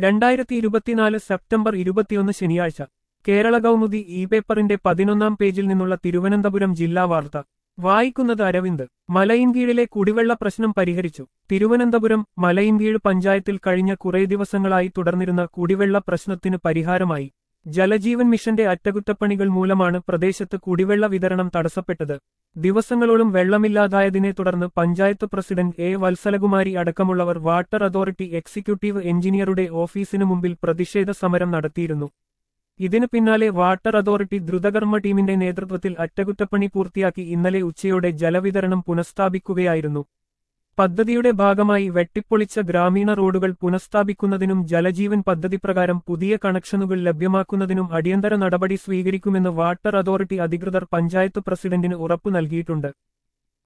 രണ്ടായിരത്തി ഇരുപത്തിനാല് സെപ്റ്റംബർ ഇരുപത്തിയൊന്ന് ശനിയാഴ്ച കേരള കൗമുദി ഇ പേപ്പറിന്റെ പതിനൊന്നാം പേജിൽ നിന്നുള്ള തിരുവനന്തപുരം ജില്ലാ വാർത്ത വായിക്കുന്നത് അരവിന്ദ് മലയിൻകീഴിലെ കുടിവെള്ള പ്രശ്നം പരിഹരിച്ചു തിരുവനന്തപുരം മലയിൻകീഴ് പഞ്ചായത്തിൽ കഴിഞ്ഞ കുറേ ദിവസങ്ങളായി തുടർന്നിരുന്ന കുടിവെള്ള പ്രശ്നത്തിന് പരിഹാരമായി ജലജീവൻ മിഷന്റെ അറ്റകുറ്റപ്പണികൾ മൂലമാണ് പ്രദേശത്ത് കുടിവെള്ള വിതരണം തടസ്സപ്പെട്ടത് ദിവസങ്ങളോളം വെള്ളമില്ലാതായതിനെ തുടർന്ന് പഞ്ചായത്ത് പ്രസിഡന്റ് എ വത്സലകുമാരി അടക്കമുള്ളവർ വാട്ടർ അതോറിറ്റി എക്സിക്യൂട്ടീവ് എഞ്ചിനീയറുടെ ഓഫീസിനു മുമ്പിൽ പ്രതിഷേധ സമരം നടത്തിയിരുന്നു ഇതിനു പിന്നാലെ വാട്ടർ അതോറിറ്റി ദ്രുതകർമ്മ ടീമിന്റെ നേതൃത്വത്തിൽ അറ്റകുറ്റപ്പണി പൂർത്തിയാക്കി ഇന്നലെ ഉച്ചയോടെ ജലവിതരണം പുനഃസ്ഥാപിക്കുകയായിരുന്നു പദ്ധതിയുടെ ഭാഗമായി വെട്ടിപ്പൊളിച്ച ഗ്രാമീണ റോഡുകൾ പുനഃസ്ഥാപിക്കുന്നതിനും ജലജീവൻ പദ്ധതി പ്രകാരം പുതിയ കണക്ഷനുകൾ ലഭ്യമാക്കുന്നതിനും അടിയന്തര നടപടി സ്വീകരിക്കുമെന്ന് വാട്ടർ അതോറിറ്റി അധികൃതർ പഞ്ചായത്ത് പ്രസിഡന്റിന് ഉറപ്പു നൽകിയിട്ടുണ്ട്